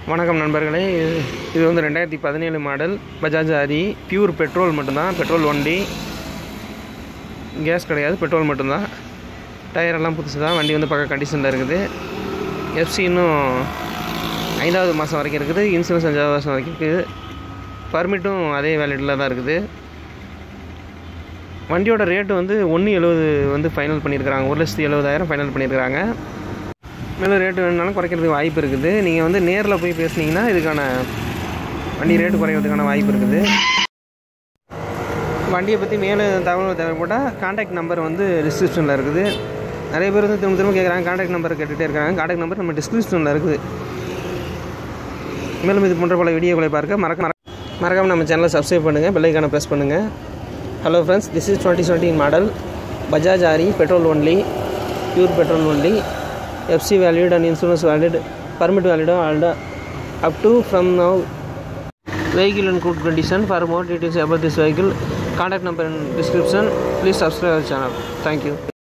வணக்கம் நண்பர்களே இது- இது வந்து ரெண்டாயிரத்தி பதினேழு model Bajaj RE pure petrol மட்டும்தான் பெட்ரோல் வண்டி கேஸ் கிடையாது பெட்ரோல் மட்டும்தான் டயர் எல்லாம் புதுசு தான் வண்டி வந்து பக்க கண்டிஷனில் இருக்குது எஃப்சி இன்னும் ஐந்தாவது மாதம் வரைக்கும் இருக்குது இன்சூரன்ஸ் அஞ்சாவது மாதம் வரைக்கும் இருக்குது பர்மிட்டும் அதே வேலிடில் தான் இருக்குது வண்டியோட ரேட்டு வந்து ஒன்று எழுபது வந்து ஃபைனல் பண்ணியிருக்கிறாங்க ஒரு லட்சத்தி எழுபதாயிரம் ஃபைனல் பண்ணியிருக்கிறாங்க மேலும் ரேட்டு வேணுனாலும் குறைக்கிறதுக்கு வாய்ப்பு இருக்குது நீங்கள் வந்து நேரில் போய் பேசுனீங்கன்னா இதுக்கான வண்டி ரேட்டு குறைக்கிறதுக்கான வாய்ப்பு இருக்குது வண்டியை பற்றி மேலும் தகவல் தேவைப்பட்டால் காண்டாக்ட் நம்பர் வந்து டிஸ்கிரிப்ஷனில் இருக்குது நிறைய பேர் வந்து திரும்ப திரும்ப கேட்குறாங்க காண்டாக்ட் நம்பர் கேட்டுகிட்டே இருக்காங்க காண்டாக்ட் நம்பர் நம்ம டிஸ்கிரிப்ஷனில் இருக்குது மேலும் இது போன்ற பல வீடியோக்களை பார்க்க மறக்க மறக்காமல் நம்ம சேனலை சப்ஸ்கிரைப் பண்ணுங்கள் பெல்லைக்கான ப்ரெஸ் பண்ணுங்கள் hello friends this is twenty seventeen model Bajaj RE petrol only pure petrol only FC valid and insurance valid permit வேலிடும் ஆல்டா up to from now vehicle in good condition for more details about this vehicle contact number in description please subscribe our channel thank you